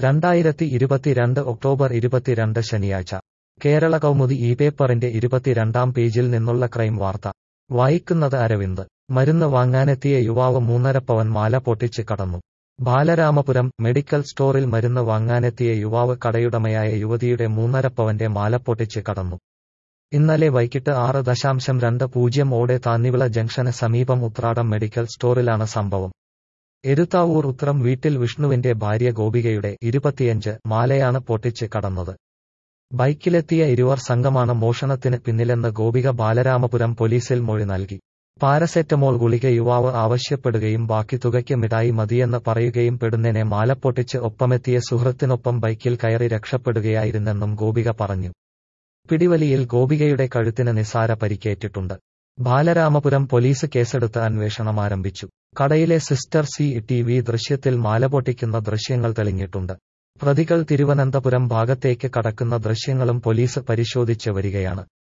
രണ്ടായിരത്തി ഇരുപത്തിരണ്ട് ഒക്ടോബർ ഇരുപത്തിരണ്ട് ശനിയാഴ്ച കേരള കൗമുദി ഈ പേപ്പറിന്റെ ഇരുപത്തിരണ്ടാം പേജിൽ നിന്നുള്ള ക്രൈം വാർത്ത വായിക്കുന്നത് അരവിന്ദ് മരുന്ന് വാങ്ങാനെത്തിയ യുവാവ് മൂന്നര പവൻ മാല പൊട്ടിച്ച് കടന്നു ബാലരാമപുരം മെഡിക്കൽ സ്റ്റോറിൽ മരുന്ന് വാങ്ങാനെത്തിയ യുവാവ് കടയുടമയായ യുവതിയുടെ മൂന്നര പവന്റെ മാല പൊട്ടിച്ച് കടന്നു ഇന്നലെ വൈകിട്ട് ആറ് ദശാംശം രണ്ട് പൂജ്യം ഓടെ താന്നിവിള ജംഗ്ഷന് സമീപം ഉത്രാടം മെഡിക്കൽ സ്റ്റോറിലാണ് സംഭവം എരുത്താവൂർ ഉത്രം വീട്ടിൽ വിഷ്ണുവിന്റെ ഭാര്യ ഗോപികയുടെ ഇരുപത്തിയഞ്ച് മാലയാണ് പൊട്ടിച്ച് കടന്നത് ബൈക്കിലെത്തിയ ഇരുവർ സംഘമാണ് മോഷണത്തിന് പിന്നിലെന്ന് ഗോപിക ബാലരാമപുരം പോലീസിൽ മൊഴി നൽകി പാരസെറ്റമോൾ ഗുളിക യുവാവ് ആവശ്യപ്പെടുകയും ബാക്കി തുകയ്ക്ക് മിഠായി മതിയെന്ന് പറയുകയും പെടുന്നതിനെ മാലപ്പൊട്ടിച്ച് ഒപ്പമെത്തിയ സുഹൃത്തിനൊപ്പം ബൈക്കിൽ കയറി രക്ഷപ്പെടുകയായിരുന്നെന്നും ഗോപിക പറഞ്ഞു പിടിവലിയിൽ ഗോപികയുടെ കഴുത്തിന് നിസാര പരിക്കേറ്റിട്ടുണ്ട് ബാലരാമപുരം പോലീസ് കേസെടുത്ത് അന്വേഷണം ആരംഭിച്ചു കടയിലെ സിസ്റ്റർ സി ടി വി ദൃശ്യത്തിൽ മാല പൊട്ടിക്കുന്ന ദൃശ്യങ്ങൾ തെളിഞ്ഞിട്ടുണ്ട് പ്രതികൾ തിരുവനന്തപുരം ഭാഗത്തേക്ക് കടക്കുന്ന ദൃശ്യങ്ങളും പോലീസ് പരിശോധിച്ച് വരികയാണ്